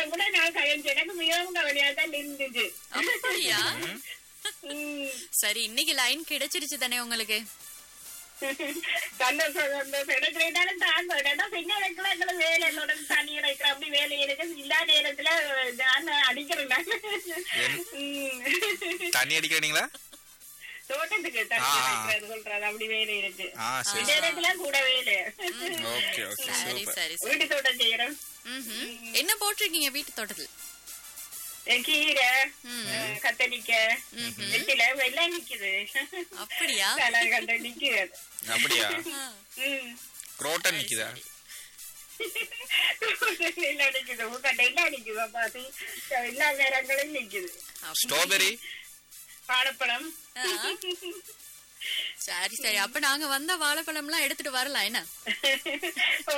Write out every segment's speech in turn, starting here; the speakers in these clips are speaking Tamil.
கூட நான் கழிஞ்சு எனக்கு மிகவும் கவலையா தான் இருந்துச்சு அப்படியா உம். சரி இன்னைக்கு லைன் கிடைச்சிருச்சு தானே உங்களுக்கு சந்தோஷம் சந்தோஷம் எனக்கு இருந்தாலும் தாங்க ஏன்னா பின்ன இடத்துல எங்களை வேலை என்னோட தண்ணி இறைக்கிற அப்படி வேலை இருக்கு இல்லாத நேரத்துல நான் அடிக்கிறேன் நான். உம். தண்ணி அடிக்கிறீங்களா தோட்டத்துக்கு தண்ணி ஆ. இறைக்கிறது சொல்றாங்க அப்படி வேலை இருக்கு ஆ சரி இந்த இடத்துல கூட வேலை ஓகே ஓகே சரி சூப்பர் சரி சரி வீட்டு தோட்டம் செய்யறோம் ம்ஹும். என்ன போட்டிருக்கீங்க வீட்டு தோட்டத்தில் கீரை ம். அஹ், கத்தரிக்காய் வெட்டில எல்லாம் நிக்குது அப்படியா தலை கண்ட நிக்குது அப்படியா ஆ. ம். குரோட்டன் நிக்குதா எல்லாம் நிக்குது உங்கள்கிட்ட எல்லாம் நிக்குது பாத்தி எல்லா நேரங்களும் நிக்குது ஸ்ட்ராபெரி வாழைப்பழம் ஆ. சரி சரி அப்ப நாங்க வந்த வாழைப்பழம் எல்லாம் எடுத்துட்டு வரலாம் என்ன ஓ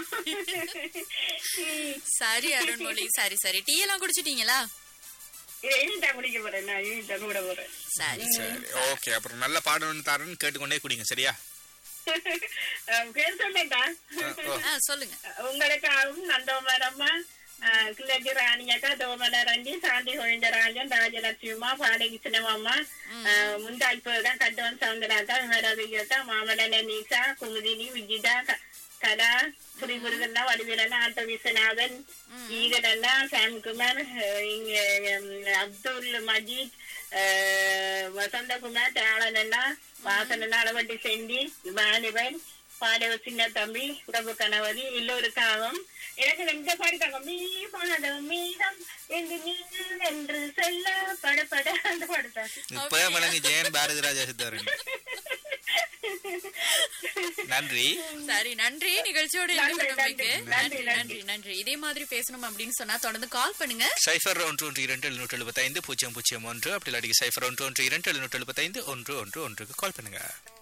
சரி அருண்மொழி சரி சரி டீ எல்லாம் குடிச்சிட்டீங்களா இனிதான் குடிக்க போறேன் நான் இனிதான் கூட போறேன் சரி சரி ஓகே அப்புறம் நல்ல பாடம் ஒன்று தரேன்னு கேட்டுக்கொண்டே குடிங்க சரியா அஹ், பேர் சொன்னேன்டா ஓ ஆ சொல்லுங்க உங்களுக்காகவும் நந்தோமரம்மா கிளஜி ராணியக்கா தோமலரண்டி சாந்தி கோவிந்தராஜன் ராஜலட்சுமா பாலகிருஷ்ணம்மா முந்தாய்ப்புதான் கட்டுவன் சவுந்தராக்கா விமரதிகா மாமலன நீசா குமுதினி விஜிதா க- கலா புரிமுருகன்னா வடிவிலன்னா ஆட்ட விஸ்வநாதன் ஈகடன்னா சாம்குமார் அஹ், இங்க உம், அப்துல் மஜீத் அஹ், வசந்தகுமார் தாளனண்ணா வாசனண்ணா அளவட்டி செந்தி வாலிபன் பாடவ சின்ன தம்பி உடம்பு கணவதி எல்லோருக்காகவும் எனக்கு ரெண்டு பாடிட்டாங்க மீதம் மீதம் எங்கு நீங்கள் என்று சொல்ல படப்பட அந்த பாடுதான் இப்பவே விளங்கி ஜெயன் பாரதி ராஜா சித்தாரன் நன்றி சரி நன்றி நிகழ்ச்சியோட நன்றி, இணைந்தமைக்கு. நன்றி, நன்றி நன்றி. நன்றி நன்றி இதே மாதிரி பேசணும் அப்படின்னு சொன்னா தொடர்ந்து கால் பண்ணுங்க சைஃபர் ஒன்று ஒன்று இரண்டு எழுநூற்று எழுபத்தைந்து பூஜ்ஜியம் பூஜ்ஜியம் ஒன்று அப்படி இல்லாட்டி சைஃபர் ஒன்று ஒன்று இரண்டு எழுநூற்று எழுபத்தைந்து ஒன்று ஒன்று ஒன்றுக்கு கால் பண்ணுங்க